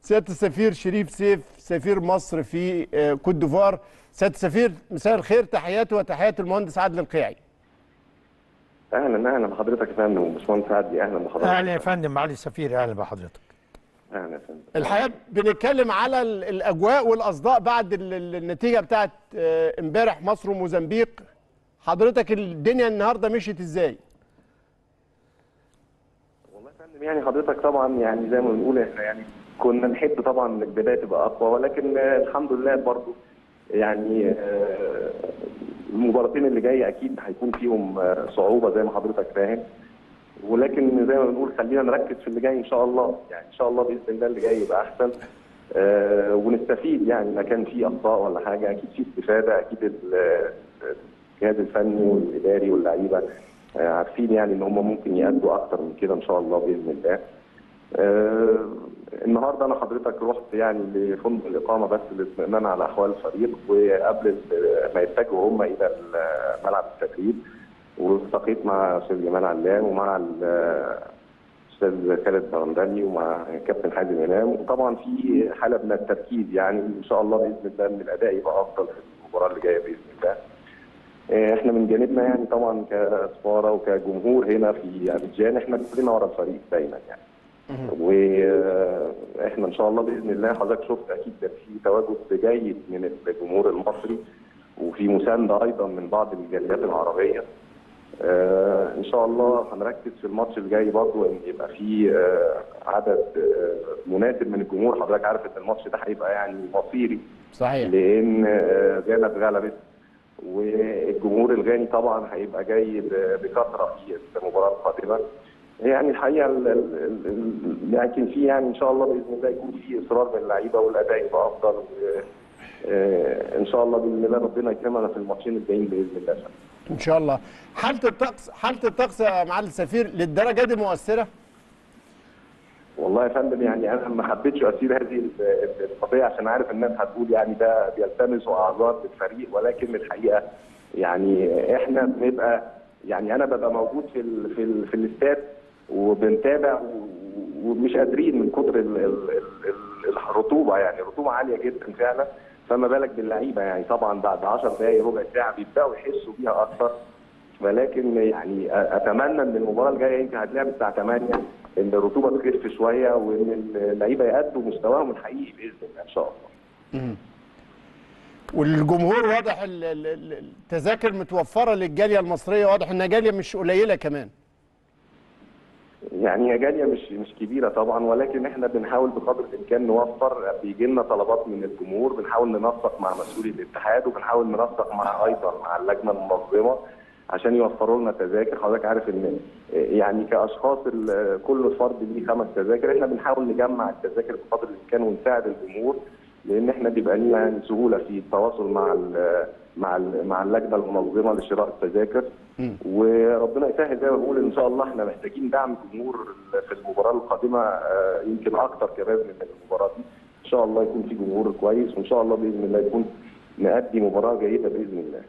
سياده السفير شريف سيف سفير مصر في آه، كوت ديفوار سياده السفير مساء الخير تحياتي وتحيات المهندس عادل القيعي اهلا اهلا بحضرتك يا فندم وباشمهندس عدلي اهلا بحضرتك اهلا يا فندم معالي السفير اهلا بحضرتك اهلا يا فندم الحقيقه بنتكلم على ال- الاجواء والاصداء بعد ال- ال- النتيجه بتاعت آه، امبارح مصر وموزمبيق حضرتك الدنيا النهارده مشيت ازاي والله يا فندم يعني حضرتك طبعا يعني زي ما بنقول احنا يعني كنا نحب طبعا ان البدايه تبقى اقوى ولكن آه، الحمد لله برضو يعني آه، المباراتين اللي جايه اكيد هيكون فيهم آه، صعوبه زي ما حضرتك فاهم ولكن زي ما بنقول خلينا نركز في اللي جاي ان شاء الله يعني ان شاء الله باذن الله اللي جاي يبقى احسن آه، ونستفيد يعني ما كان في اخطاء ولا حاجه اكيد في استفاده اكيد ال- الجهاز الفني والاداري واللعيبه آه، عارفين يعني ان هم ممكن يأدوا اكتر من كده ان شاء الله باذن الله. آه، النهارده انا حضرتك رحت يعني لفندق الاقامه بس للاطمئنان على احوال الفريق وقبل ال- ما يتجهوا هم الى ال- ملعب التدريب والتقيت مع استاذ جمال علام ومع ال- استاذ خالد برندلي ومع كابتن حازم امام وطبعا في حاله من التركيز يعني ان شاء الله باذن الله ان الاداء يبقى افضل في المباراه اللي جايه باذن الله. آه، احنا من جانبنا يعني طبعا كسفاره وكجمهور هنا في ابيجان احنا كلنا ورا الفريق دايما يعني. واحنا ان شاء الله باذن الله حضرتك شفت اكيد كان في تواجد جيد من الجمهور المصري وفي مسانده ايضا من بعض الجاليات العربيه. آه، ان شاء الله هنركز في الماتش اللي جاي برضه ان يبقى في آه، عدد آه، مناسب من الجمهور حضرتك عارف ان الماتش ده هيبقى يعني مصيري صحيح لان آه، غانا اتغلبت والجمهور الغاني طبعا هيبقى جاي ب- بكثره في المباراه القادمه يعني الحقيقه ال- ال- ال- لكن في يعني ان شاء الله باذن الله يكون في اصرار من اللعيبه والاداء يبقى افضل و- آه، ان شاء الله باذن الله ربنا يكرمنا في الماتشين الجايين باذن الله يا فندم. ان شاء الله حاله الطقس حاله الطقس يا معالي السفير للدرجه دي مؤثره والله يا فندم يعني انا ما حبيتش اسير هذه ال- ال- القضيه عشان عارف الناس هتقول يعني ده بيلتمسوا اعذار للفريق ولكن الحقيقه يعني احنا بنبقى يعني انا ببقى موجود في ال في ال في الاستاد وبنتابع و- ومش قادرين من كتر ال- ال- ال- ال- الرطوبه يعني الرطوبه عاليه جدا فعلا فما بالك باللعيبه يعني طبعا بعد 10 دقائق ربع ساعه بيبداوا يحسوا بيها اكثر ولكن يعني اتمنى ان المباراه الجايه يمكن هتلعب الساعه 8 ان الرطوبه تخف شويه وان اللعيبه يأدوا مستواهم الحقيقي باذن الله ان شاء الله. والجمهور واضح ال- ال- ال- التذاكر متوفره للجاليه المصريه واضح انها جاليه مش قليله كمان يعني هي جاليه مش مش كبيره طبعا ولكن احنا بنحاول بقدر الامكان نوفر بيجي لنا طلبات من الجمهور بنحاول ننسق مع مسؤولي الاتحاد وبنحاول ننسق مع ايضا مع اللجنه المنظمه عشان يوفروا لنا تذاكر حضرتك عارف ان يعني كاشخاص ال- كل فرد ليه خمس تذاكر احنا بنحاول نجمع التذاكر بقدر الامكان ونساعد الجمهور لان احنا بيبقى لنا يعني سهوله في التواصل مع ال مع ال مع اللجنه المنظمه لشراء التذاكر وربنا يسهل زي ما بقول ان شاء الله احنا محتاجين دعم الجمهور في المباراه القادمه آه، يمكن اكتر كمان من المباراه دي ان شاء الله يكون في جمهور كويس وان شاء الله باذن الله يكون نأدي مباراه جيده باذن الله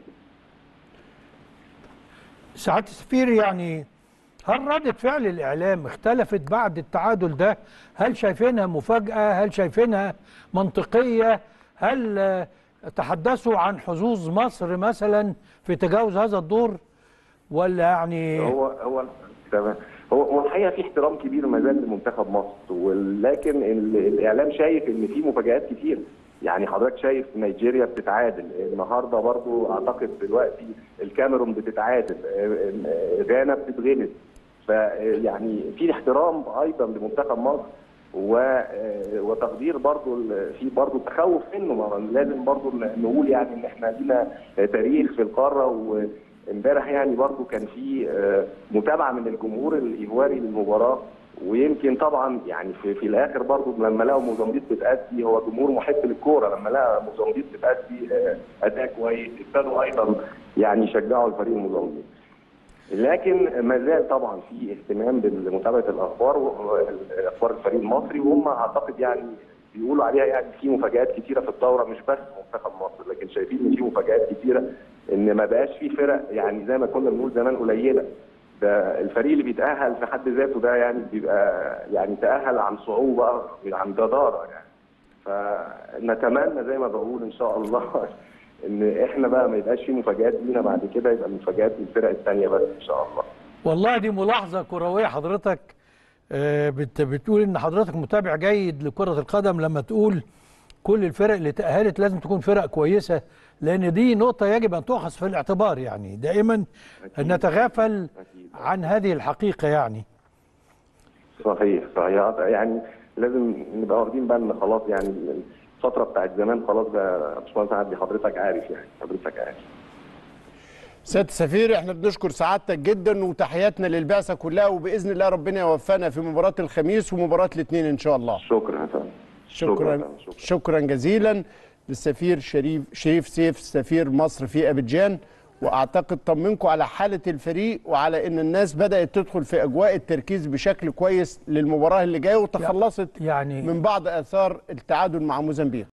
سعاده السفير يعني هل ردة فعل الإعلام اختلفت بعد التعادل ده؟ هل شايفينها مفاجأة؟ هل شايفينها منطقية؟ هل آه، تحدثوا عن حظوظ مصر مثلا في تجاوز هذا الدور؟ ولا يعني هو هو تمام هو هو الحقيقه في احترام كبير ما زال لمنتخب مصر ولكن ال- الاعلام شايف ان في مفاجات كتير يعني حضرتك شايف نيجيريا بتتعادل النهارده برضو اعتقد دلوقتي الكاميرون بتتعادل آه، آه، غانا بتتغلب فيعني في احترام ايضا لمنتخب مصر و- آه، وتقدير برضو ال- في برضو تخوف منه ما لازم برضو نقول يعني ان احنا لينا تاريخ في القاره وامبارح يعني برضو كان في آه، متابعه من الجمهور الايفواري للمباراه ويمكن طبعا يعني في, في الاخر برضو لما لقوا موزمبيق بتأدي هو جمهور محب للكوره لما لقى موزمبيق بتأدي آه، اداء كويس ابتدوا ايضا يعني يشجعوا الفريق الموزمبيقي. لكن ما زال طبعا في اهتمام بمتابعه الاخبار واخبار الفريق المصري وهم اعتقد يعني بيقولوا عليها يعني في مفاجات كتيره في الدوره مش بس منتخب مصر لكن شايفين ان في مفاجات كتيره ان ما بقاش في فرق يعني زي ما كنا بنقول زمان قليله ده الفريق اللي بيتاهل في حد ذاته ده يعني بيبقى يعني تاهل عن صعوبه عن جداره يعني فنتمنى زي ما بقول ان شاء الله ان احنا بقى ما يبقاش في مفاجآت لينا بعد كده يبقى المفاجآت للفرق الثانيه بس ان شاء الله والله دي ملاحظة كروية حضرتك آه، بت بتقول ان حضرتك متابع جيد لكرة القدم لما تقول كل الفرق اللي تأهلت لازم تكون فرق كويسة لان دي نقطة يجب ان تؤخذ في الاعتبار يعني دائما ان نتغافل أكيد. عن هذه الحقيقة يعني صحيح صحيح يعني لازم نبقى واخدين بالنا خلاص يعني الفتره بتاعت زمان خلاص بقى يا باشمهندس عدلي حضرتك عارف يعني حضرتك عارف سياده السفير احنا بنشكر سعادتك جدا وتحياتنا للبعثه كلها وباذن الله ربنا يوفقنا في مباراه الخميس ومباراه الاثنين ان شاء الله شكرا يا فندم شكرا يا فندم. شكرا شكرا جزيلا للسفير شريف شريف سيف سفير مصر في ابيجان واعتقد طمنكم على حاله الفريق وعلى ان الناس بدات تدخل في اجواء التركيز بشكل كويس للمباراه اللي جايه وتخلصت يعني من بعض اثار التعادل مع موزمبيق